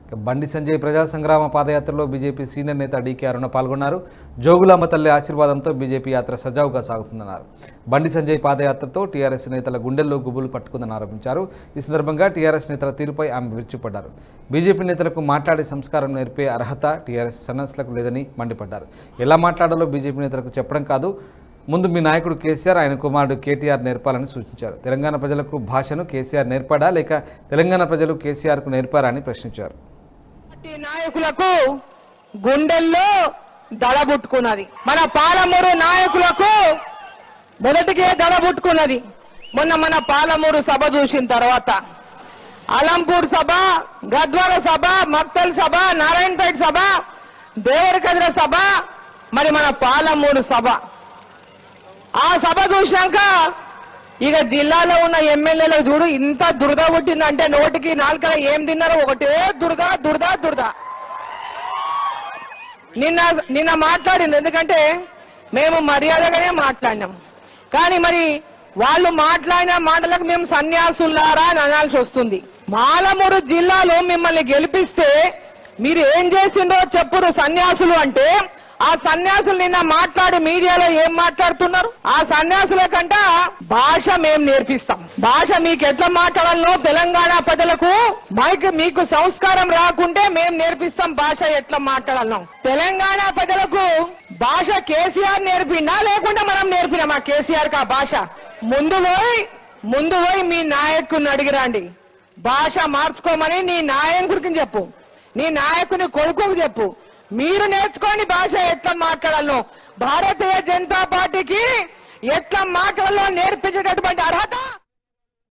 బండి సంజయ్ ప్రజా సంగ్రామ పాదయాత్రలో BJP senior నేత డీకే అరుణ పాల్గొన్నారు జోగులాంబ తల్లి ఆశీర్వాదంతో బీజేపీ యాత్ర సజావుగా సాగుతుందన్నారు బండి సంజయ్ పాదయాత్రతో టీఆర్ఎస్ నేతల గుండెల్లో గుబులు పట్టుకుందని ఆరోపించారు ఈ సందర్భంగా టీఆర్ఎస్ నేతల తీరుపై ఆమె విరుచుపడ్డారు బీజేపీ నేతలకు మాట్లాడే సంస్కారం నేర్పే అర్హత టీఆర్ఎస్ సన్నస్లకు లేదని మండిపడ్డారు ఎలా మాట్లాడాలో బీజేపీ నేతలకు చెప్పడం కాదు ముందు మీ నాయకుడు కేసీఆర్ ఆయన కుమారుడు కేటీఆర్ నేర్పాలని సూచించారు తెలంగాణ ప్రజలకు భాషను కేసీఆర్ నేర్పాడా లేక తెలంగాణ ప్రజలు కేసీఆర్కు నేర్పారా అని ప్రశ్నించారు పార్టీ నాయకులకు గుండెల్లో దడబుట్టుకున్నది మన పాలమూరు నాయకులకు మొదటికే దడబుట్టుకున్నది మొన్న మన పాలమూరు సభ చూసిన తర్వాత అలంపూర్ సభ గద్వాల సభ మక్తల్ సభ నారాయణపేట సభ దేవరకద్ర సభ మరి మన పాలమూరు సభ ఆ సభ చూసినాక ఇక జిల్లాలో ఉన్న ఎమ్మెల్యేలకు చూడు ఇంత దురద పుట్టిందంటే నోటికి నాలుకల ఏం తిన్నారో ఒకటే దురద దురద దురద నిన్న నిన్న మాట్లాడింది ఎందుకంటే మేము మర్యాదగానే మాట్లాడినాం కానీ మరి వాళ్ళు మాట్లాడిన మాటలకు మేము సన్యాసులారా అని అనాల్సి వస్తుంది మాలమూరు జిల్లాలో మిమ్మల్ని గెలిపిస్తే మీరు ఏం చేసిండో చెప్పురు సన్యాసులు అంటే ఆ సన్యాసులు నిన్న మాట్లాడి మీడియాలో ఏం మాట్లాడుతున్నారు ఆ సన్యాసుల కంట భాష మేము నేర్పిస్తాం భాష మీకు ఎట్లా మాట్లాడాలో తెలంగాణ ప్రజలకు మైక్ మీకు సంస్కారం రాకుంటే మేము నేర్పిస్తాం భాష ఎట్లా మాట్లాడాలో తెలంగాణ ప్రజలకు భాష కేసీఆర్ నేర్పిండా లేకుంటే మనం నేర్పినామా కేసీఆర్ కా భాష ముందు పోయి ముందు పోయి మీ నాయకుడిని అడిగిరండి భాష మార్చుకోమని నీ నాయకుడికి చెప్పు నీ నాయకుని కొడుకుకి చెప్పు మీరు నేర్చుకోండి భాష ఎట్లా మాట్లాడాలో భారతీయ జనతా పార్టీకి ఎట్లా మాట్లాడాలో నేర్పించేటటువంటి అర్హత